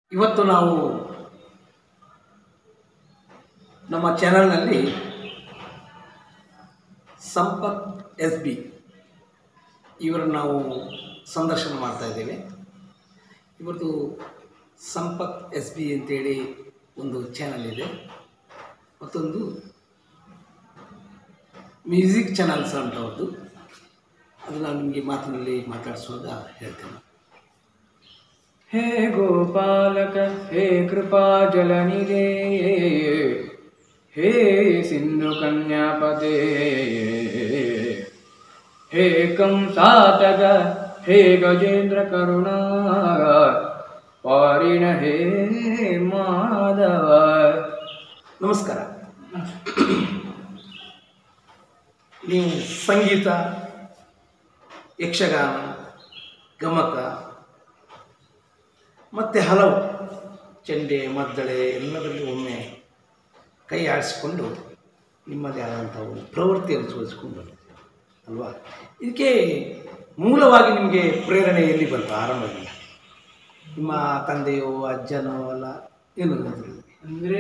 ಇವತ್ತು ನಾವು ನಮ್ಮ ಚಾನಲ್ನಲ್ಲಿ ಸಂಪತ್ ಎಸ್ ಬಿ ಇವರನ್ನು ನಾವು ಸಂದರ್ಶನ ಮಾಡ್ತಾ ಇದ್ದೇವೆ ಇವರದು ಸಂಪತ್ ಎಸ್ ಬಿ ಅಂತೇಳಿ ಒಂದು ಚಾನಲ್ ಇದೆ ಮತ್ತೊಂದು ಮ್ಯೂಸಿಕ್ ಚಾನಲ್ಸ್ ಅಂತ ಅವ್ರದ್ದು ಅದು ನಾನು ನಿಮಗೆ ಮಾತಿನಲ್ಲಿ ಮಾತಾಡಿಸುವಾಗ ಹೇಳ್ತೇನೆ ಹೇ ಗೋಪಾಲಕ ಹೇ ಕೃಪಾ ಜಲನಿಧೇ ಹೇ ಸಿಂಧು ಕನ್ಯಾಪತೆ ಹೇ ಕಂಸಾತಗ ಹೇ ಗಜೇಂದ್ರ ಕರುಣಾ ಪಾರಿಣ ಹೇ ಮಾಧವ ನಮಸ್ಕಾರ ನೀವು ಸಂಗೀತ ಯಕ್ಷಗಾನ ಗಮಕ ಮತ್ತು ಹಲವು ಚೆಂಡೆ ಮದ್ದಳೆ ಎಲ್ಲದರಲ್ಲಿ ಒಮ್ಮೆ ಕೈ ಆಡಿಸಿಕೊಂಡು ನಿಮ್ಮದೇ ಆದಂಥ ಒಂದು ಪ್ರವೃತ್ತಿಯನ್ನು ತೋರಿಸ್ಕೊಂಡು ಬಂದಿದ್ದೀರಿ ಅಲ್ವಾ ಇದಕ್ಕೆ ಮೂಲವಾಗಿ ನಿಮಗೆ ಪ್ರೇರಣೆ ಎಲ್ಲಿ ಬಂತು ಆರಂಭದಿಂದ ನಿಮ್ಮ ತಂದೆಯೋ ಅಜ್ಜನೋ ಅಲ್ಲ ಏನು ಗೊತ್ತಿಲ್ಲ ಅಂದರೆ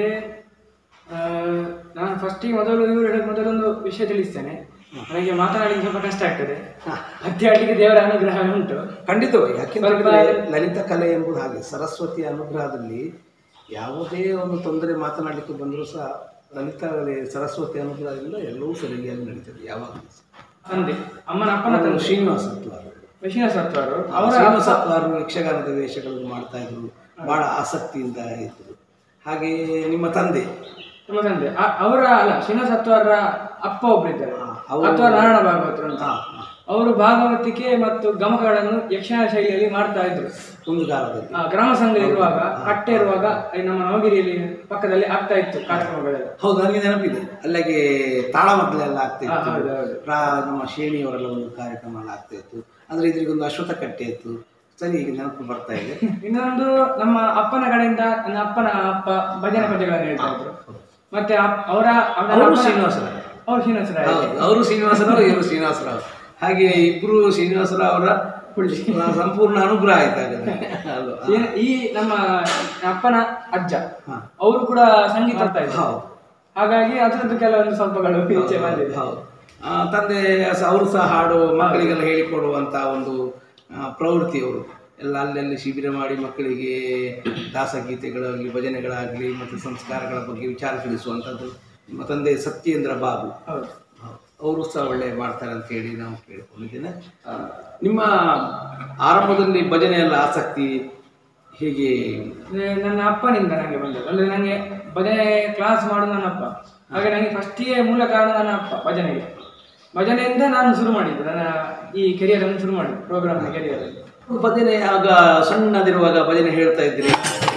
ನಾನು ಫಸ್ಟಿಗೆ ಮೊದಲು ಇವರು ಹೇಳೋದು ಮೊದಲೊಂದು ವಿಷಯ ತಿಳಿಸ್ತೇನೆ ನನಗೆ ಮಾತನಾಡಲಿಕ್ಕೆ ಸ್ವಲ್ಪ ಕಷ್ಟ ಆಗ್ತದೆ ಅತ್ತೆ ಆಡಲಿಕ್ಕೆ ದೇವರ ಅನುಗ್ರಹ ಉಂಟು ಖಂಡಿತವಾಗಿ ಯಾಕೆಂದ್ರೆ ಸ್ವಲ್ಪ- ಲಲಿತ ಕಲೆ ಎಂಬುದು ಹಾಗೆ ಸರಸ್ವತಿ ಅನುಗ್ರಹದಲ್ಲಿ ಯಾವುದೇ ಒಂದು ತೊಂದರೆ ಮಾತನಾಡಲಿಕ್ಕೆ ಬಂದರೂ ಸಹ ಲಲಿತ ಕಲೆ ಸರಸ್ವತಿ ಅನುಗ್ರಹದಿಂದ ಎಲ್ಲವೂ ಸರಿಯಾಗಿ ನಡೀತದೆ ಯಾವಾಗಲೂ ಸಹ. ತಂದೆ ಅಮ್ಮನ ಅಪ್ಪನ ನಾನು ತಂದೆ ಶ್ರೀನಿವಾಸ ಅತ್ವಾರ್ ಶ್ರೀನಿವಾಸ ಸತ್ವರು ಅವರ ಶ್ರೀನಿವಾಸ ಅತ್ವಾರ್ ಯಕ್ಷಗಾನದ ವೇಷಗಳನ್ನು ಮಾಡ್ತಾ ಇದ್ರು ಬಹಳ ಆಸಕ್ತಿಯಿಂದ ಇದ್ರು ಹಾಗೆ ನಿಮ್ಮ ತಂದೆ ನಮ್ಮ ತಂದೆ ಆ- ಅವರ ಅಲ್ಲ ಶ್ರೀನಿವಾಸ ಸತ್ವರ ಅಪ್ಪ ಒಬ್ಬರಿದ್ದಾರೆ ಹಾ, ಅವರು- ಅಥವಾ ನಾರಾಯಣ ಭಾಗವತರು ಅಂತ ಹಾ, ಹಾ. ಅವರು ಭಾಗವತಿಕೆ ಮತ್ತು ಗಮಕಗಳನ್ನು ಯಕ್ಷಗಾನ ಶೈಲಿಯಲ್ಲಿ ಮಾಡ್ತಾ ಇದ್ರು ಒಂದು ಕಾಲದಲ್ಲಿ ಆ, ಗ್ರಾಮ ಸಂಘ ಇರುವಾಗ ಕಟ್ಟೆ ಇರುವಾಗ ಈ ನಮ್ಮ ನವಗಿರಿಯಲ್ಲಿ ಪಕ್ಕದಲ್ಲಿ ಆಗ್ತಾ ಇತ್ತು ಕಾರ್ಯಕ್ರಮಗಳೆಲ್ಲ ಹೌದು ನನಗೆ ನೆನಪಿದೆ ಅಲ್ಲಿಗೆ ತಾಳಮದ್ದಲೆಲ್ಲ ಆಗ್ತಾ ಹಾ, ಇತ್ತು ಹೌದು, ಹೌದು. ರಾ- ನಮ್ಮ ಶ್ರೇಣಿಯವರೆಲ್ಲ ಒಂದು ಕಾರ್ಯಕ್ರಮ ಎಲ್ಲ ಆಗ್ತಾ ಇತ್ತು ಅಂದ್ರೆ ಇದ್ರಿಗೊಂದು ಅಶ್ವತ್ಥ ಕಟ್ಟೆ ಇತ್ತು ಸರಿ ಈಗ ನೆನಪು ಬರ್ತಾ ಇದೆ ಇನ್ನೊಂದು ನಮ್ಮ ಅಪ್ಪನ ಕಡೆಯಿಂದ ನನ್ನ ಅಪ್ಪನ ಅಪ್ಪ ಭಜನೆ ಪದ್ಯಗಳನ್ನು ಹೇಳ್ತಾ ಇದ್ರು ಮತ್ತೆ ಅಪ್- ಅವರ ಅವರ ಅವರು ಅಪ್ಪನ- ಶ್ರೀನಿವಾಸರಾವ್ ಅವರು ಶ್ರೀನಿವಾಸರಾಯ ಹೌದು ಅವರು ಶ್ರೀನಿವಾಸರಾವ್ ಇವರು ಶ್ರೀನಿವಾಸರಾವ್ ಹಾಗೆ ಇಬ್ರು ಶ್ರೀನಿವಾಸರಾವ್ ಅವರ ಸಂಪೂರ್ಣ ಅನುಗ್ರಹ ಆಯ್ತಾಗ ಅಲ್ವಾ ಈ- ಈ ನಮ್ಮ ಅಪ್ಪನ ಅಜ್ಜ ಹಾ. ಅವರು ಕೂಡ ಸಂಗೀತ ಅಂತ ಇದ್ರು ಹೌದು ಹಾಗಾಗಿ ಅದರದ್ದು ಕೆಲವೊಂದು ಸ್ವಲ್ಪಗಳು ಈಚೆ ಬಂದಿದೆ ಹೌದು ಆ, ತಂದೆ ಸ- ಅವರು ಸಹ ಹಾಡು ಮಕ್ಕಳಿಗೆಲ್ಲ ಹೇಳಿಕೊಡುವಂಥ ಒಂದು ಆ, ಪ್ರವೃತ್ತಿಯವರು ಎಲ್ಲ ಅಲ್ಲಲ್ಲಿ ಶಿಬಿರ ಮಾಡಿ ಮಕ್ಕಳಿಗೆ ದಾಸಗೀತೆಗಳಾಗಲಿ ಭಜನೆಗಳಾಗಲಿ ಮತ್ತು ಸಂಸ್ಕಾರಗಳ ಬಗ್ಗೆ ವಿಚಾರ ತಿಳಿಸುವಂಥದ್ದು ನಿಮ್ಮ ತಂದೆ ಸತ್ಯೇಂದ್ರ ಬಾಬು ಹೌದು ಹೌದು. ಅವರು ಸಹ ಒಳ್ಳೆ ಮಾಡ್ತಾರೆ ಅಂತ ಹೇಳಿ ನಾವು ಕೇಳಿಕೊಂಡಿದ್ದೇನೆ ಆ, ನಿಮ್ಮ ಆರಂಭದಲ್ಲಿ ಭಜನೆ ಎಲ್ಲ ಆಸಕ್ತಿ ಹೇಗೆ ಅಂದ್ರೆ ನನ್ನ ಅಪ್ಪನಿಂದ ನನಗೆ ಬಂದದ್ದು ಅಂದ್ರೆ ನನಗೆ ಭಜನೆ ಕ್ಲಾಸ್ ಮಾಡೋದು ನನ್ನ ಅಪ್ಪ ಹಾಗೆ ನನಗೆ ಫಸ್ಟಿಗೆ ಮೂಲ ಕಾರಣ ನನ್ನ ಅಪ್ಪ ಭಜನೆಗೆ ಭಜನೆಯಿಂದ ನಾನು ಶುರು ಮಾಡಿದ್ದು ನನ್ನ ಈ ಕೆರಿಯರ್ ಅನ್ನು ಶುರು ಮಾಡಿದ್ದು ಪ್ರೋಗ್ರಾಮ್ ಕೆರಿಯರ್ ಭಜನೆ ಆಗ ಸಣ್ಣದಿರುವಾಗ ಭಜನೆ ಹೇಳ್ತಾ ಇದ್ರಿ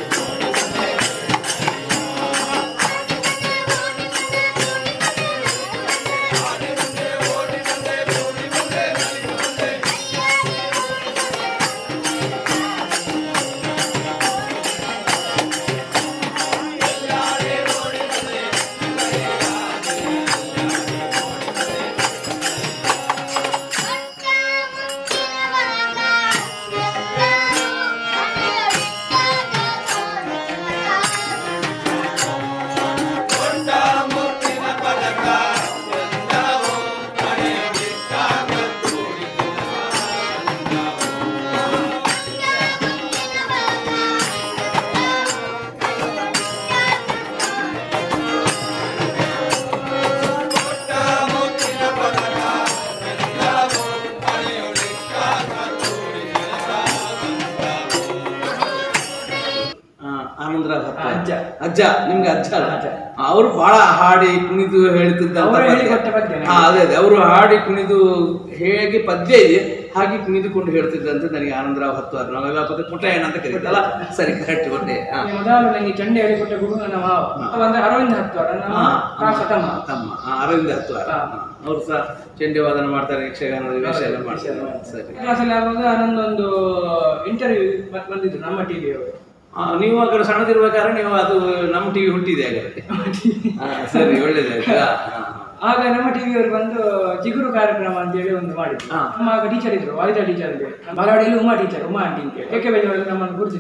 ಆ, ಆನಂದರಾವ್ ಹತ್ರ. ಅಜ್ಜ. ಅಜ್ಜ ನಿಮ್ಗೆ ಅಜ್ಜ ಅಲ್ಲ ಅಜ್ಜ. ಅವರು ಬಹಳ ಹಾಡಿ ಕುಣಿದು ಹೇಳ್ತಿದ್ದಂತ ಅವರು ಪದ್ಯ. ಹೇಳಿಕೊಟ್ಟ ಪದ್ಯ ನನಗೆ. ಹಾ, ಅದೇ ಅದೇ ಅವರು ಹಾಡಿ ಕುಣಿದು ಹೇಗೆ ಪದ್ಯ ಇದೆ ಹಾಗೆ ಕುಣಿದುಕೊಂಡು ಹೇಳ್ತಿದ್ದಂತೆ ನನಗೆ ಆನಂದರಾವ್ ಹತ್ತು ನಾವೆಲ್ಲ ಪದ ಪುಟ್ಟಯ್ಯನ ಅಂತ ಕರೀತಲ್ಲ ಸರಿ ಕರೆಕ್ಟ್ ಒಟ್ಟೆ ಹಾ ಮೊದಲು ನನಗೆ ಚಂಡೆ ಹೇಳಿಕೊಟ್ಟ ಗುರು ನನ್ನ ಮಾವ ಅವ ಅಂದ್ರೆ ಅರವಿಂದ ಹತ್ತು ನನ್ನ ಹಾ, ಪ್ರಾಸ ತಮ್ಮ ತಮ್ಮ ಹಾ, ಅರವಿಂದ ಹತ್ತು ಹಾ. ಅವರು ಸಹ ಚೆಂಡೆ ವಾದನ ಮಾಡ್ತಾರೆ ಯಕ್ಷಗಾನದ ವೇಷ ಎಲ್ಲ ಮಾಡ್ತಾರೆ ಸರಿ ಕ್ಲಾಸಲ್ಲಿ ಆಗುವಾಗ ನನ್ನೊಂದು ಇಂಟರ್ವ್ಯೂ ಬಂದಿದ್ದು ನಮ್ಮ ಟಿವಿಯವರು ಆ, ನೀವು ಆ ಕಡೆ ಸಣ್ಣದಿರ್ಬೇಕಾದ್ರೆ ನೀವು ಅದು ನಮ್ಮ ಟಿವಿ ಹುಟ್ಟಿದೆ ಹಾಗಾದ್ರೆ ಹಾ, ಸರಿ ಒಳ್ಳೇದಾಯ್ತು ಹಾ, ಹಾ, ಹಾ. ಆಗ ನಮ್ಮ ಟಿವಿಯವರು ಬಂದು ಚಿಗುರು ಕಾರ್ಯಕ್ರಮ ಅಂತ ಹೇಳಿ ಒಂದು ಮಾಡಿದ್ರು ಹಾ. ನಮ್ಮ ಆಗ ಟೀಚರ್ ಇದ್ರು ವಾಲಿತಾ ಟೀಚರ್ ಇದೆ ಬಾಲವಾಡಿಯಲ್ಲಿ ಉಮಾ ಟೀಚರ್ ಉಮಾ ಆಂಟಿ ಅಂತ ಹೇಳಿ ಕೆ ಕೆ ಬೆಂಗಳೂರಲ್ಲಿ ನಮ್ಮನ್ನು ಗುರುತಿಸಿದ್ರು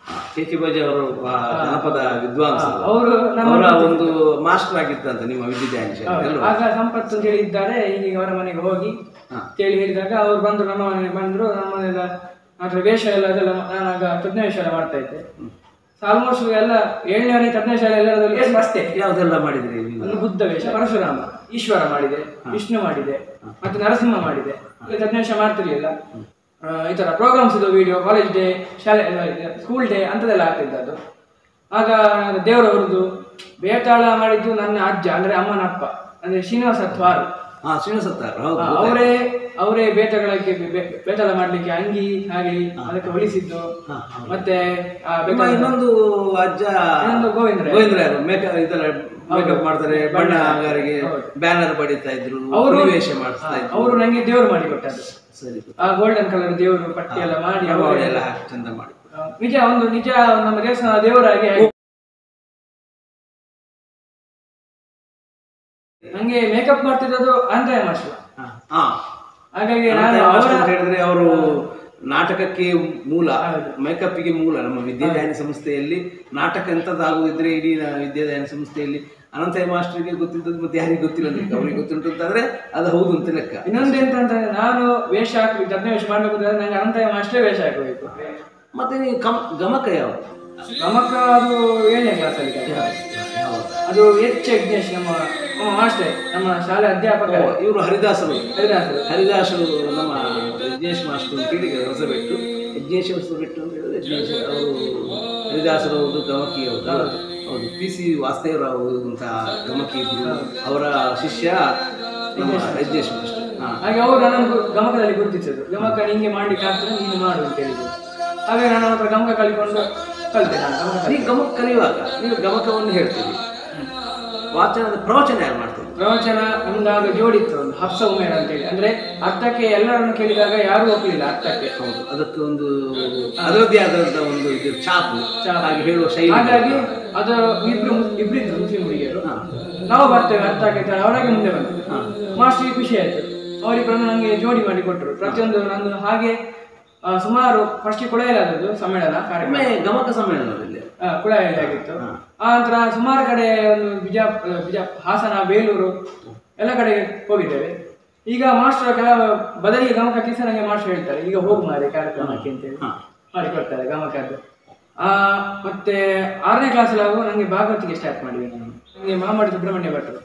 ಕೆ ಕೆ ಬಾಜಿ ಅವರು ಆ ಜಾನಪದ ವಿದ್ವಾಂಸರು ಅವರು ನಮ್ಮ ಅವರ ಒಂದು ಮಾಸ್ಟರ್ ಆಗಿತ್ತಂತೆ ನಿಮ್ಮ ವಿದ್ಯಾಲಯ ಶಾಲೆ ಅಲ್ವಾ ಆಗ ಸಂಪತ್ತು ಅಂತ ಹೇಳಿ ಇದ್ದಾರೆ ಈಗ ಅವರ ಮನೆಗೆ ಹೋಗಿ ಹಾ. ಅಂತೇಳಿ ಹೇಳಿದಾಗ ಅವ್ರು ಬಂದ್ರು ನಮ್ಮ ಮನೆಗೆ ಬಂದ್ರು ನಮ್ಮ ಮನೆಯಲ್ಲ ಅದ್ರ ವೇಷ ಎಲ್ಲ ಅದೆಲ್ಲ ನಾನು ಆಗ ತಜ್ಞ ವೇಷ ಎಲ್ಲ ಮಾಡ್ತಾ ಇದ್ದೆ ಆಲ್ಮೋಸ್ಟ್ ಎಲ್ಲ ಏಳನೇ ತಜ್ಞ ಶಾಲೆ ಎಲ್ಲರಲ್ಲಿ ಅಷ್ಟೇ ಯಾವುದೆಲ್ಲ ಮಾಡಿದ್ರಿ ನೀವು ಒಂದು ಬುದ್ಧ ವೇಷ ಪರಶುರಾಮ ಈಶ್ವರ ಮಾಡಿದೆ ವಿಷ್ಣು ಮಾಡಿದೆ ಮತ್ತೆ ನರಸಿಂಹ ಮಾಡಿದೆ ಇಲ್ಲಿ ತಜ್ಞ ವೇಷ ಮಾಡ್ತಿರ್ಲಿಲ್ಲ ಆ, ಈ ತರ ಪ್ರೋಗ್ರಾಮ್ಸ್ ಇದು ವಿಡಿಯೋ ಕಾಲೇಜ್ ಡೇ ಶಾಲೆ ಸ್ಕೂಲ್ ಡೇ ಅಂತದೆಲ್ಲ ಆಗ್ತಿದ್ದದ್ದು ಆಗ ದೇವರವರದು ಬೇತಾಳ ಮಾಡಿದ್ದು ನನ್ನ ಅಜ್ಜ ಅಂದ್ರೆ ಅಮ್ಮನ ಅಪ್ಪ ಅಂದ್ರೆ ಶ್ರೀನಿವಾಸ ತ್ವಾರ್ ಹಾ ಶ್ರೀನಿವಾಸತ್ತಾರ ಹೌದು ಆ, ಅವರೇ ಅವರೇ ಬೇಟಗಳಿಗೆ ಬೆ- ಬೆ- ಬೇತಾಳ ಮಾಡ್ಲಿಕ್ಕೆ ಅಂಗಿ ಆಗಲಿ ಅದಕ್ಕೆ ಹೊಲಿಸಿದ್ದು ಮತ್ತೆ ಆ ನಿಮ್ಮ ಬೇತಾಳ ಇನ್ನೊಂದು ಅಜ್ಜ ಇನ್ನೊಂದು ಗೋವಿಂದ್ರ ಗೋವಿಂದ್ರ ಮೇಕಪ್ ಇದೆಲ್ಲ ಮೇಕಪ್ ಮಾಡ್ತಾರೆ ಬಣ್ಣ ಅಂಗಾರಿಗೆ ಬ್ಯಾನರ್ ಬಡಿತಾ ಇದ್ರು ಅವರು ವೇಷ ಮಾಡಿಸ್ತಾ ಇದ್ರು ಅವರು ನಂಗೆ ದೇವರು ಮಾಡಿ ಕೊಟ್ಟದ್ದು ಸರಿ ಆ ಗೋಲ್ಡನ್ ಕಲರ್ ದೇವರು ಪಟ್ಟಿ ಎಲ್ಲ ಮಾಡಿ ಅವರೇ- ರಂಗೋಲಿ ಎಲ್ಲ ಹಾಕಿ ಚಂದ ಮಾಡಿ ಆ, ನಿಜ ಒಂದು ನಿಜ ನಮ್ಮ ದೇವಸ್ಥಾನ ದೇವರಾಗಿ ಆಯ್ತು. ನಂಗೆ ಮೇಕಪ್ ಮಾಡ್ತಿದ್ದದು ಅಂತಯ ಮಾಸ್ಟರ್ ಹಾ. ಹಾ ಹಾಗಾಗಿ ನಾನು ಅಂತ ಅವರ ಮಾಸ್ಟರ್ ಅಂತ ಹೇಳಿದ್ರೆ ಅವರು ನಾಟಕಕ್ಕೆ ಮೂಲ ಹೌದು. ಮೇಕಪ್ಗೆ ಮೂಲ ನಮ್ಮ ವಿದ್ಯಾದಾಯನ ಸಂಸ್ಥೆಯಲ್ಲಿ ನಾಟಕ ಎಂತದಾಗುದಿದ್ರೆ ಇಡೀ ನ- ವಿದ್ಯಾದಾಯನ ಸಂಸ್ಥೆಯಲ್ಲಿ ಅನಂತಯ್ಯ ಮಾಸ್ಟರ್ಗೆ ಗೊತ್ತಿದ್ದದ್ದು ಮತ್ತೆ ಯಾರಿಗೆ ಗೊತ್ತಿಲ್ಲ ಅಂತ ಅವ್ರಿಗೆ ಗೊತ್ತುಂಟು ಅಂತಂದ್ರೆ ಅದು ಹೌದು ಅಂತ ಲೆಕ್ಕ ಇನ್ನೊಂದು ಎಂತ ಅಂತಂದ್ರೆ ನಾನು ವೇಷ ಹಾಕಿ ದಬ್ಬ ವೇಷ ಮಾಡ್ಬೇಕು ಅಂತಂದ್ರೆ ನಂಗೆ ಅಂತಯ ಮಾಸ್ಟರ್ ವೇಷ ಹಾಕಬೇಕು ಮತ್ತೆ ನೀವು ಕಮ್ ಗಮಕ ಯಾವ ಗಮಕ ಅದು ಏಳನೇ ಕ್ಲಾಸ್ ಅಲ್ಲಿ ಅದು ಎಚ್ ಯಜ್ಞೇಶ್ ನಮ್ಮ ನಮ್ಮ ಮಾಸ್ಟರ್ ನಮ್ಮ ಶಾಲೆ ಅಧ್ಯಾಪಕ ಇವರು ಹರಿದಾಸರು ಹರಿದಾಸರು ಹರಿದಾಸರು ನಮ್ಮ ಯಜ್ಞೇಶ್ ಮಾಸ್ಟರ್ ಅಂತ ಹೇಳಿ ಹೊಸಬೆಟ್ಟು ಯಜ್ಞೇಶ್ ಹೊಸಬೆಟ್ಟು ಅಂತ ಹೇಳಿದ್ರೆ ಯಜ್ಞೇಶ್ ಅವರು ಹರಿದಾಸರು ಹೌದು ಗಮಕಿ ಹೌದು ಹೌದು ಪಿ ಸಿ ವಾಸುದೇವರಾವ್ ಅಂತ ಗಮಕಿ ಇದ್ರು ಅವರ ಶಿಷ್ಯ ನಮ್ಮ ಯಜ್ಞೇಶ್ ಮಾಸ್ಟರ್ ಹಾ ಹಾಗೆ ಅವರು ನನ್ನನ್ನು ಗಮಕದಲ್ಲಿ ಗುರುತಿಸಿದ್ರು ಗಮಕ ನಿಂಗೆ ಮಾಡ್ಲಿಕ್ಕೆ ಆಗ್ತದೆ ನೀನು ಮಾಡು ಅಂತ ಹೇಳಿದ್ರು ಹಾಗೆ ನಾನು ಅವ್ರ ಹತ್ರ ಗಮಕ ಕಲಿಕೊಂಡು ಕಲಿತೆ ನಾನು ಗಮಕ ಕಲಿತೆ. ನೀವು ಗಮಕ ಕಲಿಯುವಾಗ ನೀವು ಗಮಕವನ್ನು ಹೇಳ್ತೀರಿ ವಾಚನದ ಪ್ರವಚನ ಯಾರು ಮಾಡ್ತೀರಿ ಪ್ರವಚನ ನಮ್ದಾಗ ಜೋಡಿತ್ತು ಒಂದು ಹಫ್ಸ ಉಮೇರ್ ಅಂತೇಳಿ ಅಂದ್ರೆ ಅರ್ಥಕ್ಕೆ ಎಲ್ಲರನ್ನು ಕೇಳಿದಾಗ ಯಾರೂ ಒಪ್ಪಲಿಲ್ಲ ಅರ್ಥಕ್ಕೆ ಹೌದು ಅದಕ್ಕೆ ಒಂದು ಅದರದ್ದೇ ಆದಂತ ಒಂದು ಇದು ಚಾಪು ಹಾಗೆ ಹೇಳುವ ಶೈಲಿ ಹಾಗಾಗಿ ಅದು ಇಬ್ರು ಮುಸ್- ಇಬ್ರಿದ್ರು ಮುಸ್ಲಿಂ ಹುಡುಗಿಯರು ನಾವು ಬರ್ತೇವೆ ಅರ್ಥ ಆಗೈತೆ ಅವರಾಗೆ ಮುಂದೆ ಬಂದ್ರು ಮಾಸ್ಟರ್ಗೆ ಖುಷಿ ಆಯ್ತು ಅವರಿಬ್ಬರನ್ನು ನನಗೆ ಜೋಡಿ ಮಾಡಿ ಕೊಟ್ಟರು ಪ್ರತಿಯೊಂದು ನಂದು ಹಾಗೆ ಆ, ಸುಮಾರು ಫಸ್ಟ್ ಕೊಳೆಯಲಾದದ್ದು ಸಮ್ಮೇಳನ ಕಾರ್ಯಕ್ರಮ ಒಮ್ಮೆ ಗಮಕ ಸಮ್ಮೇಳನದಲ್ಲಿ ಆ, ಕುಳಾಯಲ್ಲಿ ಆಗಿತ್ತು ಆ ನಂತರ ಸುಮಾರು ಕಡೆ ಒಂದು ಬಿಜಾ ಬಿಜಾ ಹಾಸನ ಬೇಲೂರು ಎಲ್ಲ ಕಡೆ ಹೋಗಿದ್ದೇವೆ ಈಗ ಮಾಸ್ಟರ್ ಕೆಲ ಬದಲಿಗೆ ಗಮಕಕ್ಕೆ ಸಹ ನನಗೆ ಮಾಸ್ಟರ್ ಹೇಳ್ತಾರೆ ಈಗ ಹೋಗು ಮಾರೆ ಕಾರ್ಯಕ್ರಮಕ್ಕೆ ಅಂತೇಳಿ ಮಾಡಿಕೊಡ್ತಾರೆ ಗಮಕದ್ದು ಆ ಮತ್ತೆ ಆರನೇ ಕ್ಲಾಸಲ್ಲಿ ಆಗುವ ನನಗೆ ಭಾಗವತಿಗೆ ಸ್ಟಾರ್ಟ್ ಮಾಡಿದೆ ನಾನು ನನಗೆ ಮಾಮಾಡಿ ಸುಬ್ರಹ್ಮಣ್ಯ ಭಟ್ರು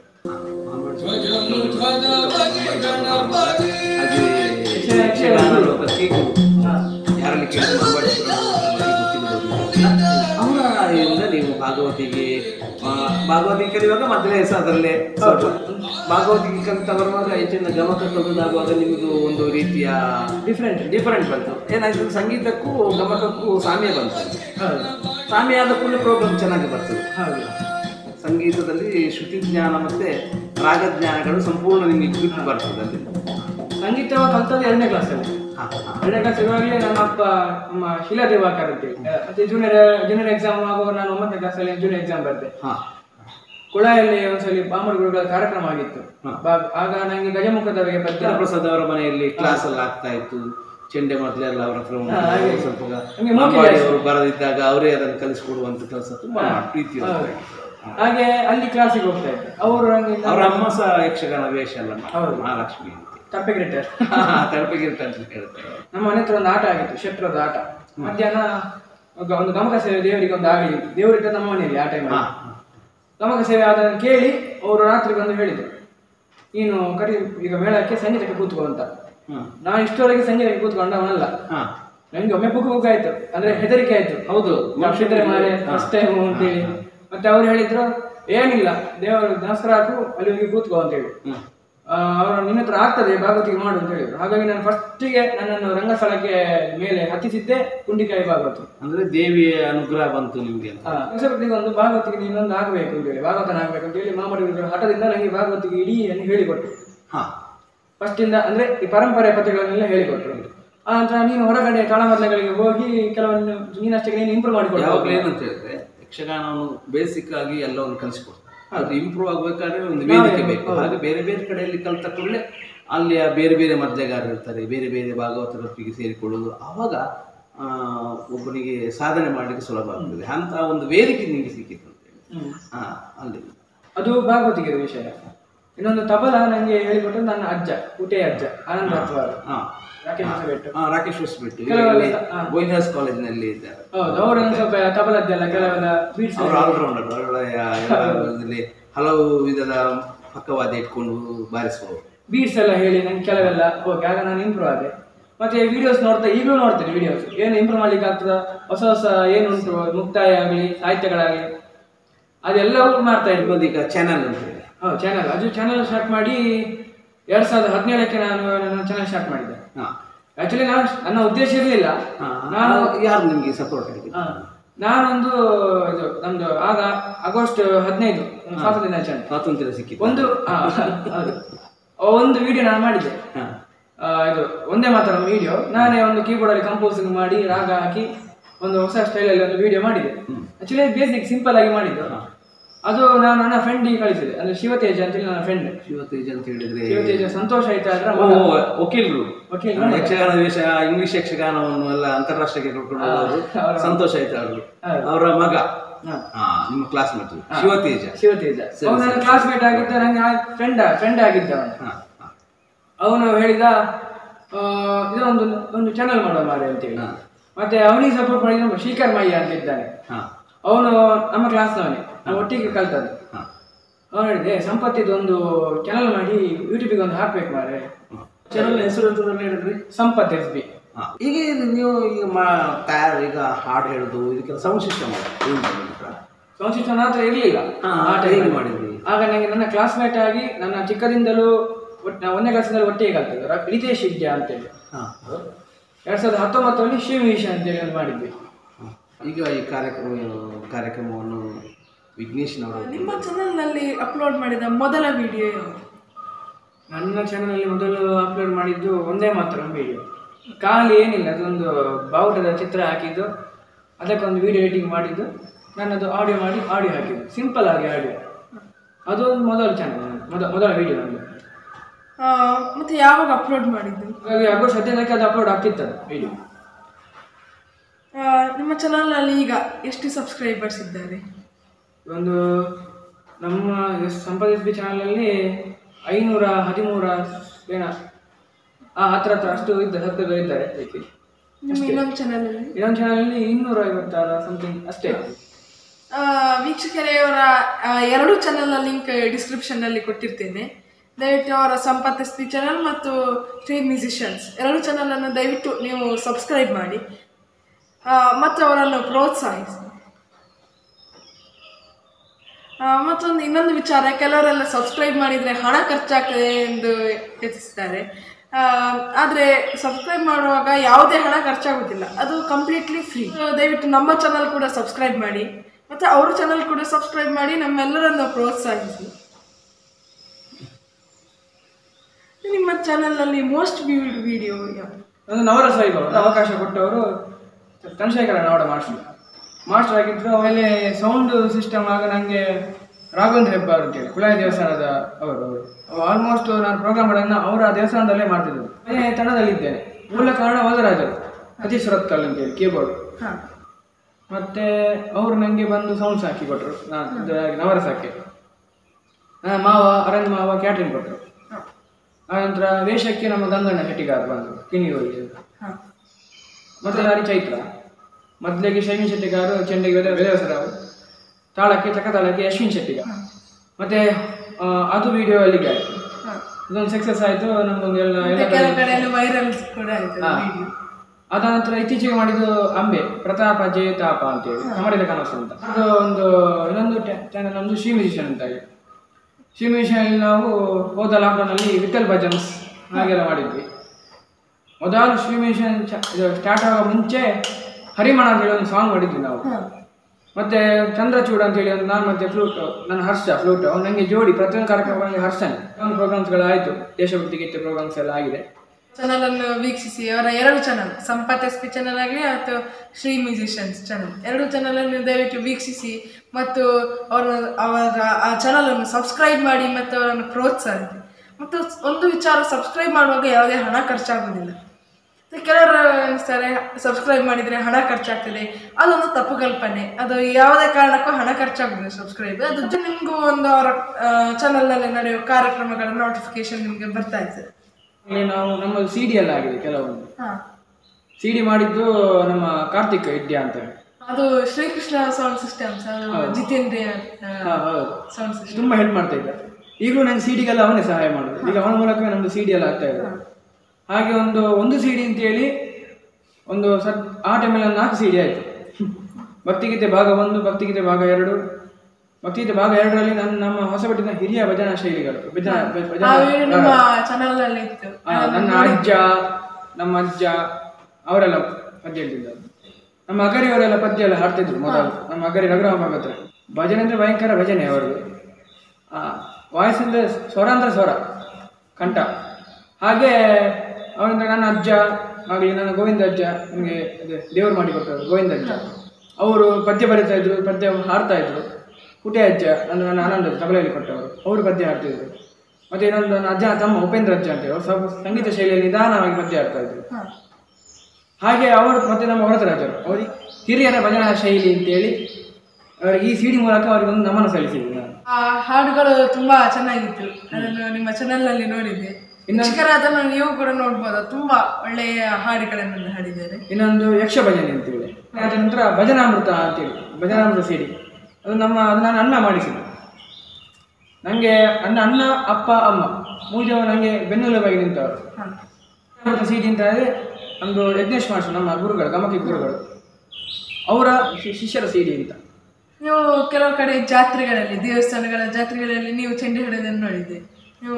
ಹಾಗೆ ಯಕ್ಷಗಾನ ಲೋಕಕ್ಕೆ ಯಾರಲ್ಲಿ ಕೇಳಿ ಅವರಿಂದ ನೀವು ಭಾಗವತಿಗೆ ಆ, ಭಾಗವತಿಗೆ ಕಲಿಯುವಾಗ ಮೊದಲೇ ಸಹ ಅದರಲ್ಲೇ ಸ್ವಲ್ಪ ಭಾಗವತಿಗೆ ಕಲಿತ ಬರುವಾಗ ಹೆಚ್ಚಿನ ಗಮಕ ಕಲಿದಾಗುವಾಗ ನಿಮಗೂ ಒಂದು ರೀತಿಯ ಡಿಫ್ರೆಂಟ್ ಡಿಫರೆಂಟ್ ಬಂತು ಏನಾಯ್ತು ಸಂಗೀತಕ್ಕೂ ಗಮಕಕ್ಕೂ ಸಾಮ್ಯ ಬಂತು ಹೌದು ಸಾಮ್ಯ ಆದ ಕೂಡಲೇ ಪ್ರೋಗ್ರಾಮ್ ಚೆನ್ನಾಗಿ ಬರ್ತದೆ ಹೌದು ಸಂಗೀತದಲ್ಲಿ ಶ್ರುತಿ ಜ್ಞಾನ ಮತ್ತೆ ರಾಗಜ್ಞಾನಗಳು ಸಂಪೂರ್ಣ ನಿಮಗೆ ಗುರುತು ಬರ್ತದೆ ಅಲ್ಲಿ ಸಂಗೀತ ಕಲ್ತದ್ದು ಎರಡನೇ ಕ್ಲಾಸಲ್ಲಿ ಹಾ, ಹಾ. ಎರಡನೇ ಕ್ಲಾಸ್ ಇರುವಾಗಲೇ ನಮ್ಮ ಅಪ್ಪ ನಮ್ಮ ಶಿಲಾ ದಿವಾಕರ್ ಅಂತೇಳಿ ಆ, ಮತ್ತೆ ಜೂನಿಯರ್ ಜೂನಿಯರ್ ಎಕ್ಸಾಮ್ ಆಗುವಾಗ ನಾನು ಒಂಬತ್ತನೇ ಕ್ಲಾಸಲ್ಲಿ ಜೂನಿಯರ್ ಎಕ್ಸಾಮ್ ಬರ್ದೆ ಹಾ. ಕುಳಾಯಲ್ಲಿ ಒಂದ್ಸಲಿ ಬಾಮರ್ ಗುರುಗಳ ಕಾರ್ಯಕ್ರಮ ಆಗಿತ್ತು ಬಾ- ಆಗ ನಂಗೆ ಗಜಮುಖದವರಿಗೆ ಪದ್ಯ ಚಂದ್ರಪ್ರಸಾದ್ ಅವರ ಮನೆಯಲ್ಲಿ ಕ್ಲಾಸ್ ಎಲ್ಲ ಆಗ್ತಾ ಇತ್ತು ಚೆಂಡೆ ಮೊದಲೆಲ್ಲ ಅವರ ಹತ್ರ ಒಂದು ಸ್ವಲ್ಪ ನಮ್ಗೆ ಮಾಂಬಾಡಿ ಅವರು ಬರದಿದ್ದಾಗ ಅವರೇ ಅದನ್ನು ಕಲಿಸ್ಕೊಡುವಂತ ಕೆಲಸ ತುಂಬಾ ಪ್ರೀತಿ ಹಾಗೆ ಅಲ್ಲಿ ಕ್ಲಾಸಿಗೆ ಹೋಗ್ತಾ ಇದ್ದೆ ಅವರು ನಂಗೆ ಅವರ ಅಮ್ಮ ಸಹ ಯಕ್ಷಗಾನ ವೇಷ ಎಲ್ಲ ಮಾಡ್ತಾರೆ. ಮಹಾಲಕ್ಷ್ಮಿ ಅಂತ ತಪ್ಪೆಗಿರಿಟ್ಟಾರೆ ತಲುಪಿಗಿರ್ತ ಅಂತ ಹೇಳ್ತಾರೆ ನಮ್ಮ ಮನೆ ಹತ್ರ ಒಂದು ಆಟ ಆಗಿತ್ತು ಶೆಟ್ರದ ಆಟ ಮಧ್ಯಾಹ್ನ ಒಬ್ಬ- ಒಂದು ಗಮಕ ಸೇವೆ ದೇವರಿಗೆ ಒಂದು ಆಗಲಿ ದೇವರಿಟ್ಟ ನಮ್ಮ ಮನೆಯಲ್ಲಿ ಆ ಟೈಮಲ್ಲಿ ಹಾ. ಗಮಕ ಸೇವೆ ಅದನ್ನು ಕೇಳಿ ಅವರು ರಾತ್ರಿ ಬಂದು ಹೇಳಿದರು ನೀನು ಕರಿ ಈಗ ಮೇಳಕ್ಕೆ ಸಂಗೀತಕ್ಕೆ ಕೂತ್ಕೋ ಅಂತ ಹ್ಮ್. ನಾನು ಇಷ್ಟವರೆಗೆ ಸಂಗೀತಕ್ಕೆ ಕೂತ್ಕೊಂಡವನಲ್ಲ ಹಾ. ನನಗೆ ಒಮ್ಮೆ ಬುಕ್ ಬುಕ್ ಆಯ್ತು ಅಂದ್ರೆ ಹೆದರಿಕೆ ಆಯ್ತು ಹೌದು ಮುಗಿಸಿದ್ರೆ ಮಾರೆ ಫಸ್ಟ್ ಟೈಮ್ ಅಂತೇಳಿ ಮತ್ತೆ ಅವ್ರು ಹೇಳಿದ್ರು ಏನಿಲ್ಲ ದೇವರು ನಮಸ್ಕಾರ ಹಾಕು ಅಲ್ಲಿ ಹೋಗಿ ಕೂತ್ಕೋ ಅಂತ ಹೇಳಿ ಹ್ಮ್. ಅವರು ನಿನ್ನ ಹತ್ರ ಆಗ್ತದೆ ಭಾಗವತಿಗೆ ಮಾಡು ಅಂತ ಹೇಳಿದ್ರು ಹಾಗಾಗಿ ನಾನು ಫಸ್ಟಿಗೆ ನನ್ನನ್ನು ರಂಗಸ್ಥಳಕ್ಕೆ ಮೇಲೆ ಹತ್ತಿಸಿದ್ದೆ ಕುಂಡಿಕಾಯಿ ಭಾಗವತ ಅಂದ್ರೆ ದೇವಿಯ ಅನುಗ್ರಹ ಬಂತು ನಿಮ್ಗೆ ಅಂತ ಹೊಸಬರಿಗೆ ಒಂದು ಭಾಗವತಿಗೆ ನೀನೊಂದು ಆಗಬೇಕು ಅಂತ ಹೇಳಿ ಭಾಗವತನ ಆಗ್ಬೇಕು ಅಂತ ಹೇಳಿ ಮಾಮಡಿಗಳ ಹಠದಿಂದ ನನಗೆ ಭಾಗವತಿಗೆ ಇಡೀ ಅನ್ನು ಹೇಳಿಕೊಟ್ರು ಹಾ ಫಸ್ಟಿಂದ ಅಂದ್ರೆ ಈ ಪರಂಪರೆ ಕಥೆಗಳನ್ನೆಲ್ಲ ಹೇಳಿಕೊಟ್ರು ಆ ನಂತರ ನೀನು ಹೊರಗಡೆ ತಾಳಮದ್ದಲೆಗಳಿಗೆ ಹೋಗಿ ಕೆಲವೊಂದು ನೀನಷ್ಟಕ್ಕೆ ನೀನು ಇಂಪ್ರೂವ್ ಮಾಡಿಕೊಡು ಯಾವಾಗಲೂ ಏನಂತ ಹೇಳಿದ್ರೆ ಯಕ್ಷಗಾನವನ್ನು ಬೇಸಿಕ್ ಆಗಿ ಎಲ್ಲವನ್ನು ಕಲಿಸ್ಕೊಡ್ತಾರೆ ಅದು ಇಂಪ್ರೂವ್ ಆಗಬೇಕಾದ್ರೆ ಒಂದು ವೇದಿಕೆ ಬೇಕು ಹಾಗೆ ಬೇರೆ ಬೇರೆ ಕಡೆಯಲ್ಲಿ ಕಲಿತ ಕೂಡಲೇ ಅಲ್ಲಿಯ ಬೇರೆ ಬೇರೆ ಮದ್ಯಗಾರರು ಇರ್ತಾರೆ ಬೇರೆ ಬೇರೆ ಭಾಗವತರೊಟ್ಟಿಗೆ ಸೇರಿಕೊಳ್ಳೋದು ಆವಾಗ ಆ, ಒಬ್ಬನಿಗೆ ಸಾಧನೆ ಮಾಡಲಿಕ್ಕೆ ಸುಲಭ ಆಗ್ತದೆ ಅಂತ ಒಂದು ವೇದಿಕೆ ನಿಮಗೆ ಸಿಕ್ಕಿತ್ತು ಅಂತ ಹೇಳಿ ಹ್ಮ್. ಹಾ ಅಲ್ಲಿ ಅದು ಭಾಗವತಿಗೆ ವಿಷಯ ಇನ್ನೊಂದು ತಬಲ ನನಗೆ ಹೇಳಿಕೊಟ್ಟು ನನ್ನ ಅಜ್ಜ ಉಟೆ ಅಜ್ಜ ಆನಂದ ರತ್ವಾರ್ ಹಾ ರಾಕೇಶ್ ಹೊಸಬೆಟ್ಟು ಹಾ, ರಾಕೇಶ್ ಹೊಸಬೆಟ್ಟು ಕೆಲವೆಲ್ಲ, ಹಾ. ಗೋವಿಂದಾಸ್ ಕಾಲೇಜಿನಲ್ಲಿ ಇದ್ದಾರೆ ಹೌದು ಅವರೊಂದು ಸ್ವಲ್ಪ ತಬಲದ್ದೆಲ್ಲ ಕೆಲವೆಲ್ಲ ಬೀಟ್ಸ್ ಅವರು ಆಲ್ರೌಂಡರ್ ಒಳ್ಳೆಯ ಎಲ್ಲ ಇದರಲ್ಲಿ ಹಲವು ವಿಧದ ಪಕ್ಕವಾದ ಇಟ್ಕೊಂಡು ಬಾರಿಸುವವರು ಬೀಟ್ಸ್ ಎಲ್ಲ ಹೇಳಿ ನಂಗೆ ಕೆಲವೆಲ್ಲ ಓಕೆ ಆಗ ನಾನು ಇಂಪ್ರೂವ್ ಆದೆ ಮತ್ತೆ ವಿಡಿಯೋಸ್ ನೋಡ್ತಾ ಈಗಲೂ ನೋಡ್ತೇನೆ ವಿಡಿಯೋಸ್ ಏನು ಇಂಪ್ರೂವ್ ಮಾಡ್ಲಿಕ್ಕೆ ಆಗ್ತದ ಹೊಸ ಹೊಸ ಏನುಂಟು ಮುಕ್ತಾಯ ಆಗಲಿ ಸಾಹಿತ್ಯಗಳಾಗಲಿ ಅದೆಲ್ಲವೂ ಮಾಡ್ತಾ ಇರ್ಬೋದು ಇನ್ನೊಂದು ಈಗ ಚಾನಲ್ ಅಂತ ಹೇಳಿ ಹೌದು ಚಾನಲ್ ಅದು ಚಾನಲ್ ಸ್ಟಾರ್ಟ್ ಮಾಡಿ ಎರಡು ಸಾವಿರದ ಹದಿನೇಳಕ್ಕೆ ನಾನು ನನ್ನ ಚಾನಲ್ ಸ್ಟಾರ್ಟ್ ಮಾಡಿದ್ದೆ ಹಾ ಆ್ಯಕ್ಚುಲಿ ನಾನು ನನ್ನ ಉದ್ದೇಶ ಇರಲಿಲ್ಲ ಹಾ, ನಾನು ಯಾರು ನಿಮಗೆ ಸಪೋರ್ಟ್ ಆಗಿದೆ ಹಾ. ನಾನೊಂದು ಇದು ನಮ್ದು ಆಗ ಆಗಸ್ಟ್ ಹದಿನೈದು ಸ್ವಾತಂತ್ರ್ಯ ದಿನಾಚರಣೆ ಸ್ವಾತಂತ್ರ್ಯ ಸಿಕ್ಕಿತ್ತು ಒಂದು ಆ, ಹೌದು ಒಂದು ವಿಡಿಯೋ ನಾನು ಮಾಡಿದ್ದೆ ಹಾ. ಆ, ಇದು ಒಂದೇ ಮಾತ್ರ ವಿಡಿಯೋ ನಾನೇ ಒಂದು ಕೀಬೋರ್ಡ್ ಅಲ್ಲಿ ಕಂಪೋಸಿಂಗ್ ಮಾಡಿ ರಾಗ ಹಾಕಿ ಒಂದು ಹೊಸ ಸ್ಟೈಲಲ್ಲಿ ಒಂದು ವಿಡಿಯೋ ಮಾಡಿದೆ ಆಕ್ಚುಲಿ ಬೇಸಿಕ್ ಸಿಂಪಲ್ ಆಗಿ ಮಾಡಿದ್ದು ಅದು ನಾನು ನನ್ನ ಫ್ರೆಂಡಿಗೆ ಕಳಿಸಿದೆ ಅಂದ್ರೆ ಶಿವತೇಜ ಅಂತೇಳಿ ನನ್ನ ಫ್ರೆಂಡ್ ಶಿವತೇಜ್ ಅಂತ ಹೇಳಿದ್ರೆ ಶಿವತೇಜ ಸಂತೋಷ ಆಯ್ತಾ ಅದ್ರ ಓ, ಮಗ. ವಕೀಲರು ವಕೀಲ ಆ, ಯಕ್ಷಗಾನ ವೇಷ ಇಂಗ್ಲಿಷ್ ಯಕ್ಷಗಾನವನ್ನು ಎಲ್ಲ ಅಂತಾರಾಷ್ಟ್ರೀಯಕ್ಕೆ ಕರ್ಕೊಂಡು ಹೋದವರು ಅವ್ರ- ಸಂತೋಷ ಆಯ್ತು ಅವರು ಹೌದು. ಅವರ ಮಗ ಹಾ. ಹಾ, ನಿಮ್ಮ ಕ್ಲಾಸ್ಮೇಟ್ ಶಿವತೇಜ ಶಿವತೇಜ ಸರಿ, ಅವನು ನನ್ನ ಕ್ಲಾಸ್ಮೇಟ್ ಆಗಿದ್ದ ನಂಗೆ ಫ್ರೆಂಡ್ ಫ್ರೆಂಡ್ ಆಗಿದ್ದ ಅವನು ಹಾ, ಹಾ. ಅವನು ಹೇಳಿದ ಆ, ಇದೊಂದು ಒಂದು ಚಾನಲ್ ಮಾಡುವ ಮಾರೆ ಅಂತೇಳಿ ಹಾ. ಮತ್ತೆ ಅವನಿಗೆ ಸಪೋರ್ಟ್ ಮಾಡಿದ ಶ್ರೀಕರ್ ಮಯ್ಯ ಅಂತ ಇದ್ದಾನೆ ಹಾ, ಅವನು ನಮ್ಮ ಕ್ಲಾಸ್ನವನೇ ನಾವು ಒಟ್ಟಿಗೆ ಕಲ್ತದ್ದು ಹಾ. ಅವನು ಹೇಳಿದೆ ಸಂಪತ್ತಿದ್ದು ಒಂದು ಚಾನಲ್ ಮಾಡಿ ಯೂಟ್ಯೂಬಿಗೆ ಒಂದು ಹಾಕ್ಬೇಕು ಮಾರೆ ಚಾನಲ್ ಹೆಸರು ಅಂತ ಹೇಳಿದ್ರಿ ಸಂಪತ್ ಎಸ್ ಬಿ ಹಾ. ಈಗ ಇದು ನೀವು ಈಗ ಮಾ ತಯಾರು ಈಗ ಹಾಡು ಹೇಳುದು ಇದಕ್ಕೆಲ್ಲ ಸೌಂಡ್ ಸಿಸ್ಟಮ್ ಸೌಂಡ್ ಸಿಸ್ಟಮ್ ಹತ್ರ ಇರಲಿಲ್ಲ ಹಾ, ಆ ಹೇಗೆ time ಮಾಡಿದ್ರಿ? ಆಗ ನನಗೆ ನನ್ನ ಕ್ಲಾಸ್ಮೇಟ್ ಆಗಿ ನನ್ನ ಚಿಕ್ಕದಿಂದಲೂ ಒಟ್ಟು ನಾವು ಒಂದನೇ ಕ್ಲಾಸಿಂದಲೂ ಒಟ್ಟಿಗೆ ಕಲ್ತದ್ದು ರ- ರಿತೇಶ್ ವಿದ್ಯಾ ಅಂತೇಳಿ ಎರಡ್ ಸಾವಿರದ ಹತ್ತೊಂಬತ್ತರಲ್ಲಿ ಶಿವ ಮಿಷನ್ ಅಂತೇಳಿ ಒಂದು ಮಾಡಿದ್ವಿ ಈಗ ಈ ಕಾರ್ಯಕ್ರಮ ಕಾರ್ಯಕ್ರಮವನ್ನು ವಿಘ್ನೇಶ್ನವರು ನಿಮ್ಮ ಚಾನಲ್ನಲ್ಲಿ ಅಪ್ಲೋಡ್ ಮಾಡಿದ ಮೊದಲ ವಿಡಿಯೋ ಯಾವುದು ನನ್ನ ಚಾನಲಲ್ಲಿ ಮೊದಲು ಅಪ್ಲೋಡ್ ಮಾಡಿದ್ದು ಒಂದೇ ಮಾತ್ರ ವಿಡಿಯೋ ಖಾಲಿ ಏನಿಲ್ಲ ಅದೊಂದು ಬಾವುಟದ ಚಿತ್ರ ಹಾಕಿದ್ದು ಅದಕ್ಕೊಂದು ವಿಡಿಯೋ ಎಡಿಟಿಂಗ್ ಮಾಡಿದ್ದು ನನ್ನದು ಆಡಿಯೋ ಮಾಡಿ ಆಡಿಯೋ ಹಾಕಿದ್ದು ಸಿಂಪಲ್ ಆಗಿ ಆಡಿಯೋ ಅದು ಒಂದು ಮೊದಲ ಚಾನಲ್ ಮೊದಲ ಮೊದಲ ವಿಡಿಯೋ ನಂದು ಆ, ಮತ್ತೆ ಯಾವಾಗ ಅಪ್ಲೋಡ್ ಮಾಡಿದ್ದು ಹಾಗಾಗಿ ಆಗಸ್ಟ್ ಹದಿನೈದಕ್ಕೆ ಅದು ಅಪ್ಲೋಡ್ ಆಗ್ತಿತ್ತು ವಿಡಿಯೋ ಆ, ನಿಮ್ಮ ಚಾನಲ್ನಲ್ಲಿ ಈಗ ಎಷ್ಟು ಸಬ್ಸ್ಕ್ರೈಬರ್ಸ್ ಇದ್ದಾರೆ ಒಂದು ನಮ್ಮ ಸಂಪಾದಿಸ್ ಬಿ ಚಾನಲಲ್ಲಿ ಐನೂರ ಹದಿಮೂರ ಏನ ಆ ಹತ್ರ ಹತ್ರ ಅಷ್ಟು ಇದ್ದ ಸಬ್ಸ್ಕ್ರೈಬರ್ ಇದ್ದಾರೆ ಅದಕ್ಕೆ ನಿಮ್ಮ ಇನ್ನೊಂದು ಚಾನಲಲ್ಲಿ ಇನ್ನೊಂದು ಚಾನಲಲ್ಲಿ ಇನ್ನೂರ ಐವತ್ತಾರ ಸಮಥಿಂಗ್ ಅಷ್ಟೇ ಆ, ವೀಕ್ಷಕರೇ ಅವರ ಆ, ಎರಡು ಚಾನಲ್ನ ಲಿಂಕ್ ಡಿಸ್ಕ್ರಿಪ್ಷನ್ನಲ್ಲಿ ಕೊಟ್ಟಿರ್ತೇನೆ ದಯವಿಟ್ಟು ಅವರ ಸಂಪತ್ ಎಸ್ ಪಿ ಚಾನಲ್ ಮತ್ತು ತ್ರೀ ಮ್ಯೂಸಿಷಿಯನ್ಸ್ ಎರಡು ಚಾನಲನ್ನು ದಯವಿಟ್ಟು ನೀವು ಸಬ್ಸ್ಕ್ರೈಬ್ ಮಾಡಿ ಆ, ಮತ್ತು ಅವರನ್ನು ಪ್ರೋತ್ಸಾಹಿಸಿ ಆ, ಮತ್ತೊಂದು ಇನ್ನೊಂದು ವಿಚಾರ ಕೆಲವರೆಲ್ಲ ಸಬ್ಸ್ಕ್ರೈಬ್ ಮಾಡಿದರೆ ಹಣ ಖರ್ಚಾಗ್ತದೆ ಎಂದು ಯೋಚಿಸ್ತಾರೆ ಆದರೆ ಸಬ್ಸ್ಕ್ರೈಬ್ ಮಾಡುವಾಗ ಯಾವುದೇ ಹಣ ಖರ್ಚಾಗೋದಿಲ್ಲ ಅದು ಕಂಪ್ಲೀಟ್ಲಿ ಫ್ರೀ ದಯವಿಟ್ಟು ನಮ್ಮ ಚಾನಲ್ ಕೂಡ ಸಬ್ಸ್ಕ್ರೈಬ್ ಮಾಡಿ ಮತ್ತು ಅವ್ರ ಚಾನಲ್ ಕೂಡ ಸಬ್ಸ್ಕ್ರೈಬ್ ಮಾಡಿ ನಮ್ಮೆಲ್ಲರನ್ನು ಪ್ರೋತ್ಸಾಹಿಸಿ ನಿಮ್ಮ ಚಾನಲ್ನಲ್ಲಿ ಮೋಸ್ಟ್ ವ್ಯೂಡ್ ವಿಡಿಯೋ ಯಾವುದು ಒಂದು ನವರಸ ವೈಭವ ಅವಕಾಶ ಕೊಟ್ಟವರು ಚಂದ್ರಶೇಖರ ನಾವಡ ಮಾಸ್ಟರ್ ಮಾಸ್ಟರ್ ಆಗಿದ್ರು ಆಮೇಲೆ ಸೌಂಡ್ ಸಿಸ್ಟಮ್ ಆಗ ನನಗೆ ರಾಘವೇಂದ್ರ ಹೆಬ್ಬಾರ್ ಅಂತೇಳಿ ಕುಳಾಯಿ ದೇವಸ್ಥಾನದ ಅವರು ಅವರು ಆಲ್ಮೋಸ್ಟ್ ನಾನು ಪ್ರೋಗ್ರಾಮ್ಗಳನ್ನು ಅವರ ದೇವಸ್ಥಾನದಲ್ಲೇ ಮಾಡ್ತಿದ್ದರು ಅದೇ ತಂಡದಲ್ಲಿದ್ದೇನೆ ಮೂಲ ಕಾರಣ ವದರಾಜರು ಸತೀಶ್ ರತ್ಕಲ್ ಅಂತೇಳಿ ಕೀಬೋರ್ಡ್ ಹಾಂ ಮತ್ತೆ ಅವರು ನನಗೆ ಬಂದು ಸೌಂಡ್ಸ್ ಹಾಕಿ ಕೊಟ್ಟರು ನಾನು ಇದಾಗಿ ನವರಸಕ್ಕೆ ನನ್ನ ಮಾವ ಅರಂಗ್ ಮಾವ ಕ್ಯಾಟ್ರಿಂಗ್ ಕೊಟ್ಟರು ಆನಂತರ ವೇಷಕ್ಕೆ ನಮ್ಮ ಗಂಗಣ್ಣ ಶೆಟ್ಟಿಗಾರ ಬಂದು ಕಿಣಿಗೋಗಿ ಹಾಂ ಮತ್ತೆ ದಾರಿ ಚೈತ್ರ ಮೊದಲಿಗೆ ಶೈವಿನ್ ಶೆಟ್ಟಿಗಾರು ಚೆಂಡೆಗೆ ವೇದ ವೇದವಸರಾವ್ ತಾಳಕ್ಕೆ ಚಕ್ಕತಾಳಕ್ಕೆ ಅಶ್ವಿನ್ ಶೆಟ್ಟಿಗ ಮತ್ತೆ ಆ, ಅದು ವಿಡಿಯೋ ಅಲ್ಲಿಗೆ ಆಯಿತು ಹಾಂ ಇದೊಂದು ಸಕ್ಸಸ್ ಆಯಿತು ನಮ್ಗೊಂದು ಎಲ್ಲ ಎಲ್ಲ ಮತ್ತೆ ಕೆಲವು ಕಡೆಯಲ್ಲಿ ವೈರಲ್ ಕೂಡ ಆಯ್ತು ಹಾ. ವಿಡಿಯೋ ಅದ ನಂತರ ಇತ್ತೀಚೆಗೆ ಮಾಡಿದ್ದು ಅಂಬೆ ಪ್ರತಾಪ ಜಯತಾಪ ಅಂತೇಳಿ ಕಮಡಿದ ಕನಸು ಅಂತ ಅದು ಒಂದು ಇನ್ನೊಂದು ಚಾನಲ್ ನಮ್ಮದು ಶ್ರೀ ಮ್ಯೂಸಿಷಿಯನ್ ಅಂತ ಹೇಳಿ ಶ್ರೀ ಮ್ಯೂಸಿಷಿಯನ್ ನಾವು ಹೋದ ಲಾಕ್ಡೌನಲ್ಲಿ ವಿಠಲ್ ಭಜನ್ಸ್ ಹಾಗೆಲ್ಲ ಮಾಡಿದ್ವಿ ಮೊದಲು ಶ್ರೀ ಮ್ಯೂಸಿಷಿಯನ್ ಇದು ಸ್ಟಾರ್ಟ್ ಆಗೋ ಮುಂಚೆ ಹರಿಮಣ ಅಂತ ಹೇಳಿ ಒಂದು ಸಾಂಗ್ ಮಾಡಿದ್ವಿ ನಾವು ಮತ್ತೆ ಚಂದ್ರಚೂಡ ಅಂತ ಹೇಳಿ ಒಂದು ನಾನು ಮತ್ತೆ ಫ್ಲೂಟ್ ನನ್ನ ಹರ್ಷ ಫ್ಲೂಟ್ ಅವ್ನು ನನಗೆ ಜೋಡಿ ಪ್ರತಿಯೊಂದು ಕಾರ್ಯಕ್ರಮಗಳಲ್ಲಿ ಹರ್ಷನ್ ಒಂದು ಪ್ರೋಗ್ರಾಮ್ಸ್ಗಳು ಆಯಿತು ದೇಶಭಕ್ತಿ ಗೀತೆ ಪ್ರೋಗ್ರಾಮ್ಸ್ ಎಲ್ಲ ಆಗಿದೆ ಚಾನಲ್ ಅನ್ನು ವೀಕ್ಷಿಸಿ ಅವರ ಎರಡು channel Sampath S P channel ಆಗಲಿ ಅಥವಾ ಶ್ರೀ ಮ್ಯೂಸಿಷಿಯನ್ಸ್ ಚಾನಲ್ ಎರಡು ಚಾನಲ್ ಅನ್ನು ದಯವಿಟ್ಟು ವೀಕ್ಷಿಸಿ ಮತ್ತು ಅವರ ಅವರ ಆ ಚಾನಲ್ ಅನ್ನು ಸಬ್ಸ್ಕ್ರೈಬ್ ಮಾಡಿ ಮತ್ತು ಅವರನ್ನು ಪ್ರೋತ್ಸಾಹಿಸಿ ಮತ್ತು ಒಂದು ವಿಚಾರ ಸಬ್ಸ್ಕ್ರೈಬ್ ಮಾಡುವಾಗ ಯಾವುದೇ ಹಣ ಖರ್ಚಾಗುವುದಿಲ್ಲ ಮತ್ತೆ ಕೆಲವರು ಅನಿಸ್ತಾರೆ ಸಬ್ಸ್ಕ್ರೈಬ್ ಮಾಡಿದರೆ ಹಣ ಖರ್ಚಾಗ್ತದೆ ಅದೊಂದು ತಪ್ಪು ಕಲ್ಪನೆ ಅದು ಯಾವುದೇ ಕಾರಣಕ್ಕೂ ಹಣ ಖರ್ಚಾಗುದಿಲ್ಲ ಸಬ್ಸ್ಕ್ರೈಬ್ ಅದು ಜೊ- ನಿಮಗೂ ಒಂದು ಅವರ ಚಾನಲ್ನಲ್ಲಿ ನಡೆಯುವ ಕಾರ್ಯಕ್ರಮಗಳ ನೋಟಿಫಿಕೇಶನ್ ನಿಮಗೆ ಬರ್ತಾ ಇರ್ತದೆ ಇಲ್ಲಿ ನಾವು ನಮ್ಮದು ಸಿ ಡಿ ಎಲ್ಲ ಆಗಿದೆ ಕೆಲವೊಂದು ಹಾಂ ಸಿ ಡಿ ಮಾಡಿದ್ದು ನಮ್ಮ ಕಾರ್ತಿಕ್ ವಿದ್ಯಾ ಅಂತ ಹೇಳಿ ಅದು ಶ್ರೀಕೃಷ್ಣ ಸೌಂಡ್ ಸಿಸ್ಟಮ್ಸ್ ಅದು ಜಿತೇಂದ್ರಿಯ ಹಾ, ಹೌದು ಸೌಂಡ್ ಸಿಸ್ಟಮ್ ತುಂಬ ಹೆಲ್ಪ್ ಮಾಡ್ತಾ ಇದ್ದ ಈಗಲೂ ನಂಗೆ ಸಿ ಡಿಗೆಲ್ಲ ಅವನೇ ಸಹಾಯ ಮಾಡೋದು ಈಗ ಅವನ ಮೂಲಕವೇ ನಮ್ಮದು ಸಿ ಡಿ ಎಲ್ಲ ಆಗ್ತಾ ಇದೆ ಹಾಗೆ ಒಂದು ಒಂದು ಸಿ ಡಿ ಅಂತೇಳಿ ಒಂದು ಸದ್ ಆ ಟೈಮಲ್ಲಿ ಒಂದು ನಾಲ್ಕು ಸಿ ಡಿ ಆಯಿತು ಭಕ್ತಿಗೀತೆ ಭಾಗ ಒಂದು ಭಕ್ತಿಗೀತೆ ಭಾಗ ಎರಡು ಭಕ್ತಿಗೀತೆ ಭಾಗ ಎರಡರಲ್ಲಿ ನನ್ನ ನಮ್ಮ ಹೊಸಬೆಟ್ಟಿನ ಹಿರಿಯ ಭಜನಾ ಶೈಲಿಗಳು ಭಜನಾ ಭಜನಾ ಆ ವಿಡಿಯೋ ನಿಮ್ಮ ಚಾನಲ್ನಲ್ಲಿ ಇತ್ತು ಆ, ನನ್ನ ಅಜ್ಜ ನಮ್ಮ ಅಜ್ಜ ಅವರೆಲ್ಲ ಪದ್ಯ ಹೇಳ್ತಿದ್ದಾರೆ ನಮ್ಮ ಅಗರಿಯವರೆಲ್ಲ ಪದ್ಯ ಎಲ್ಲ ಹಾಡ್ತಿದ್ರು ಮೊದಲು ನಮ್ಮ ಅಗರಿ ರಘುರಾಮ ಭಗತ್ರ ಭಜನೆ ಅಂದ್ರೆ ಭಯಂಕರ ಭಜನೆ ಅವರದು ವಾಯ್ಸ್ ಅಂದ್ರೆ ಸ್ವರ ಅಂದ್ರೆ ಸ್ವರ ಕಂಠ ಹಾಗೆ ಅವರಿಂದ ನನ್ನ ಅಜ್ಜ ಹಾಗೆ ನನ್ನ ಗೋವಿಂದ ಅಜ್ಜ ನನಗೆ ಅದೇ ದೇವರು ಮಾಡಿ ಕೊಟ್ಟರು ಗೋವಿಂದ ಅಜ್ಜ ಅವರು ಪದ್ಯ ಬರೀತಾ ಇದ್ರು ಪದ್ಯ ಹಾಡ್ತಾ ಇದ್ರು ಕುಟೆ ಅಜ್ಜ ಅಂದ್ರೆ ನನ್ನ ಆನಂದ ತಬಲೆಯಲ್ಲಿ ಕೊಟ್ಟವರು ಅವರು ಪದ್ಯ ಹಾಡ್ತಿದ್ರು ಮತ್ತೆ ಇನ್ನೊಂದು ನನ್ನ ಅಜ್ಜನ ತಮ್ಮ ಉಪೇಂದ್ರ ಅಜ್ಜ ಅಂತ ಹೇಳಿ ಅವ್ರು ಸ್ವಲ್ಪ ಸಂಗೀತ ಶೈಲಿಯಲ್ಲಿ ನಿಧಾನವಾಗಿ ಪದ್ಯ ಹಾಡ್ತಾ ಇದ್ರು ಹಾಂ ಹಾಗೆ ಅವರು ಮತ್ತೆ ನಮ್ಮ ಹೊರತರಾಜರು ಅವರಿಗೆ ಹಿರಿಯರ ಭಜನಾ ಶೈಲಿ ಅಂತೇಳಿ ಅವರಿಗೆ ಈ ಸಿಡಿ ಮೂಲಕ ಅವರಿಗೆ ಒಂದು ನಮನ ಸಲ್ಲಿಸಿದ್ದೆ ನಾನು ಆ ಹಾಡುಗಳು ತುಂಬಾ ಚೆನ್ನಾಗಿತ್ತು ಅದನ್ನು ನಿಮ್ಮ ಚಾನಲ್ನಲ್ಲಿ ನೋಡಿದ್ದೆ ಶಿಕ್ಷಕರಾದನ್ನು ನೀವು ಕೂಡ ನೋಡ್ಬೋದು ತುಂಬಾ ಒಳ್ಳೆಯ ಹಾಡುಗಳನ್ನು ಹಾಡಿದ್ದಾರೆ ಇನ್ನೊಂದು ಯಕ್ಷ ಭಜನೆ ಅಂತೇಳಿ ಅದ ನಂತರ ಭಜನಾಮೃತ ಅಂತೇಳಿ ಭಜನಾಮೃತ ಸಿಡಿ ಅದು ನಮ್ಮ ಅದು ನನ್ನ ಅಣ್ಣ ಮಾಡಿಸಿದ್ದು ನನಗೆ ನನ್ನ ಅಣ್ಣ ಅಪ್ಪ ಅಮ್ಮ ಮೂರು ಜನ ನನಗೆ ಬೆನ್ನೆಲುಬಾಗಿ ನಿಂತವರು ಹಾಂ ಭಜನಾಮೃತ ಸಿಡಿ ಅಂತ ಹೇಳಿದ್ರೆ ನಮ್ಮದು ಯಜ್ಞೇಶ್ ಮಾಸ್ಟರ್ ನಮ್ಮ ಗುರುಗಳು ಗಮಕಿ ಗುರುಗಳು ಅವರ ಶಿ- ಶಿಷ್ಯರ ಸಿಡಿ ಅಂತ ನೀವು ಕೆಲವು ಕಡೆ ಜಾತ್ರೆಗಳಲ್ಲಿ ದೇವಸ್ಥಾನಗಳ ಜಾತ್ರೆಗಳಲ್ಲಿ ನೀವು ಚೆಂಡೆ ಹಿಡಿಯೋದನ್ನು ನೋಡಿದ್ದೆ ನೀವು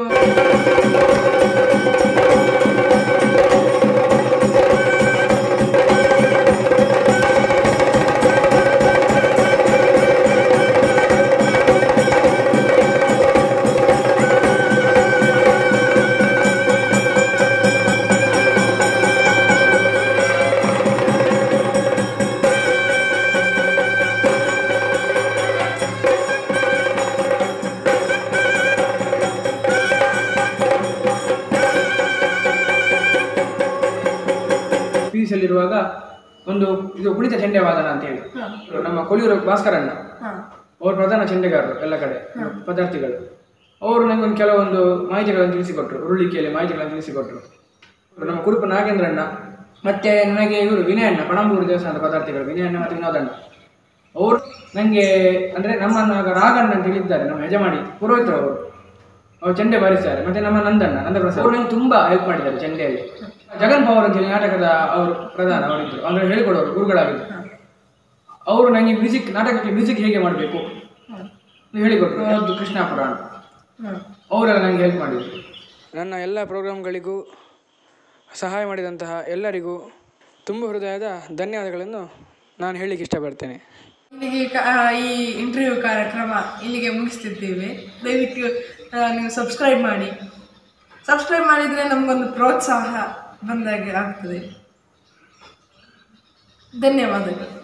ಪಿ ಯು ಸಿಯಲ್ಲಿರುವಾಗ ಒಂದು ಇದು ಕುಣಿತ ಚೆಂಡೆ ವಾದನ ಅಂತ ಹೇಳಿ ನಮ್ಮ ಕೊಳಿಯೂರು ಭಾಸ್ಕರಣ್ಣ ಹಾಂ ಅವರು ಪ್ರಧಾನ ಚೆಂಡೆಗಾರರು ಎಲ್ಲ ಕಡೆ ಪದಾರ್ಥಿಗಳು ಅವರು ನನಗೆ ಒಂದು ಕೆಲವೊಂದು ಮಾಹಿತಿಗಳನ್ನು ತಿಳಿಸಿಕೊಟ್ರು ಉರುಳಿಕೆಯಲ್ಲಿ ಮಾಹಿತಿಗಳನ್ನು ತಿಳಿಸಿಕೊಟ್ರು ನಮ್ಮ ಕುರುಪು ನಾಗೇಂದ್ರಣ್ಣ ಮತ್ತೆ ನನಗೆ ಇವರು ವಿನಯಣ್ಣ ಪಣಂಬೂರು ದೇವಸ್ಥಾನದ ಪದಾರ್ಥಿಗಳು ವಿನಯಣ್ಣ ಮತ್ತು ವಿನೋದಣ್ಣ ಅವರು ನನಗೆ ಅಂದರೆ ನಮ್ಮನ್ನು ಆಗ ರಾಗಣ್ಣ ಅಂತ ಹೇಳಿದ್ದಾರೆ ನಮ್ಮ ಯಜಮಾನಿ ಪುರೋಹಿತರು ಅವರು ಅವರು ಚೆಂಡೆ ಬಾರಿಸ್ತಾರೆ ಮತ್ತೆ ನಮ್ಮ ನಂದಣ್ಣ ನಂದಪ್ರಸಾದ್ ಅವರು ನನಗೆ ತುಂಬ ಹೆಲ್ಪ್ ಮಾಡಿದ್ದಾರೆ ಚೆಂಡೆಯಲ್ಲಿ ಜಗನ್ ಪವರ್ ಅಂತ ಹೇಳಿ ನಾಟಕದ ಅವರು ಪ್ರಧಾನ ಅವರಿದ್ದರು ಅಂದರೆ ಹೇಳಿಕೊಡೋರು ಗುರುಗಳಾಗಿದ್ದರು ಅವರು ನನಗೆ ಮ್ಯೂಸಿಕ್ ನಾಟಕಕ್ಕೆ ಮ್ಯೂಸಿಕ್ ಹೇಗೆ ಮಾಡಬೇಕು ಹೇಳಿಕೊಟ್ರು ಅದು ಕೃಷ್ಣಾಪುರ ಅಂತ ಹಾಂ ಅವರೆಲ್ಲ ನನಗೆ ಹೆಲ್ಪ್ ಮಾಡಿದರು ನನ್ನ ಎಲ್ಲ ಪ್ರೋಗ್ರಾಮ್ಗಳಿಗೂ ಸಹಾಯ ಮಾಡಿದಂತಹ ಎಲ್ಲರಿಗೂ ತುಂಬ ಹೃದಯದ ಧನ್ಯವಾದಗಳನ್ನು ನಾನು ಹೇಳಲಿಕ್ಕೆ ಇಷ್ಟಪಡ್ತೇನೆ ಇಲ್ಲಿಗೆ ಕ- ಆ, ಈ ಇಂಟರ್ವ್ಯೂ ಕಾರ್ಯಕ್ರಮ ಇಲ್ಲಿಗೆ ಮುಗಿಸ್ತಿದ್ದೇವೆ ದಯವಿಟ್ಟು ಆ, ನೀವು ಸಬ್ಸ್ಕ್ರೈಬ್ ಮಾಡಿ ಸಬ್ಸ್ಕ್ರೈಬ್ ಮಾಡಿದರೆ ನಮಗೊಂದು ಪ್ರೋತ್ಸಾಹ ಬಂದಾಗೆ ಆಗ್ತದೆ ಧನ್ಯವಾದಗಳು